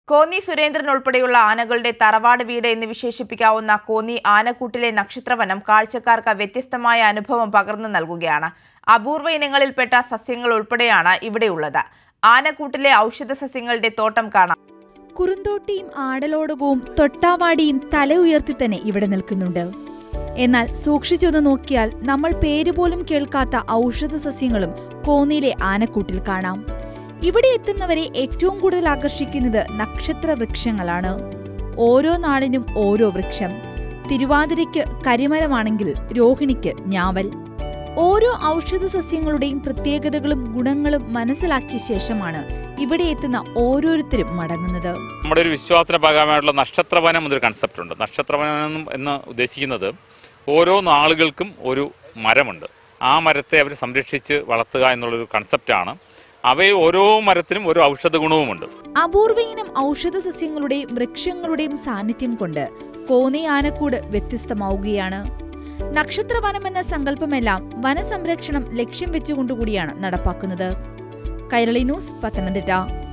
കോന്നി സുരേന്ദ്രൻ ഉൾപ്പെടെയുള്ള ആനകളുടെ തറവാട് വീട് എന്ന് വിശേഷിപ്പിക്കാവുന്ന കോന്നി ആനക്കൂട്ടിലെ നക്ഷത്രവനം കാഴ്ചക്കാർക്ക് വ്യത്യസ്തമായ അനുഭവം പകർന്നു നൽകുകയാണ് അപൂർവ ഇനങ്ങളിൽപ്പെട്ട സസ്യങ്ങൾ ഉൾപ്പെടെയാണ് ഇവിടെയുള്ളത് ആനക്കൂട്ടിലെ ഔഷധ സസ്യങ്ങളുടെ തോട്ടം കാണാം കുറുന്തോട്ടിയും ആടലോടകവും തൊട്ടാവാടിയും തല ഉയർത്തി തന്നെ ഇവിടെ നിൽക്കുന്നുണ്ട് എന്നാൽ സൂക്ഷിച്ചൊന്ന് നോക്കിയാൽ നമ്മൾ പേര് പോലും കേൾക്കാത്ത ഔഷധ സസ്യങ്ങളും കോന്നിയിലെ ആനക്കൂട്ടിൽ കാണാം ഇവിടെ എത്തുന്നവരെ ഏറ്റവും കൂടുതൽ ആകർഷിക്കുന്നത് നക്ഷത്ര വൃക്ഷങ്ങളാണ് ഓരോ നാളിനും ഓരോ വൃക്ഷം തിരുവാതിരയ്ക്ക് കരിമരമാണെങ്കിൽ രോഹിണിക്ക് ഞാവൽ ഓരോ ഔഷധ സസ്യങ്ങളുടെയും പ്രത്യേകതകളും ഗുണങ്ങളും മനസ്സിലാക്കിയ ശേഷമാണ് ഇവിടെ എത്തുന്ന ഓരോരുത്തരും മടങ്ങുന്നത് നമ്മുടെ ഒരു വിശ്വാസത്തിന് ഭാഗമായിട്ടുള്ള നക്ഷത്രവനം എന്നൊരു കൺസെപ്റ്റ് ഉണ്ട് നക്ഷത്രവനം എന്ന് ഉദ്ദേശിക്കുന്നത് ഓരോ നാളുകൾക്കും ഒരു മരമുണ്ട് ആ മരത്തെ അവർ സംരക്ഷിച്ച് വളർത്തുക എന്നുള്ളൊരു കൺസെപ്റ്റാണ് അവയെ ഓരോ മരത്തിനും ഒരു ഔഷധ ഗുണവുമുണ്ട് അപൂർവയിനം ഔഷധ സസ്യങ്ങളുടെയും വൃക്ഷങ്ങളുടെയും സാന്നിധ്യം കൊണ്ട് കോന്നി ആനക്കൂട് വ്യത്യസ്തമാവുകയാണ് നക്ഷത്രവനം എന്ന സങ്കല്പമെല്ലാം വനസംരക്ഷണം ലക്ഷ്യം വെച്ചുകൊണ്ടുകൂടിയാണ് നടപ്പാക്കുന്നത് കൈരളി ന്യൂസ് പത്തനംതിട്ട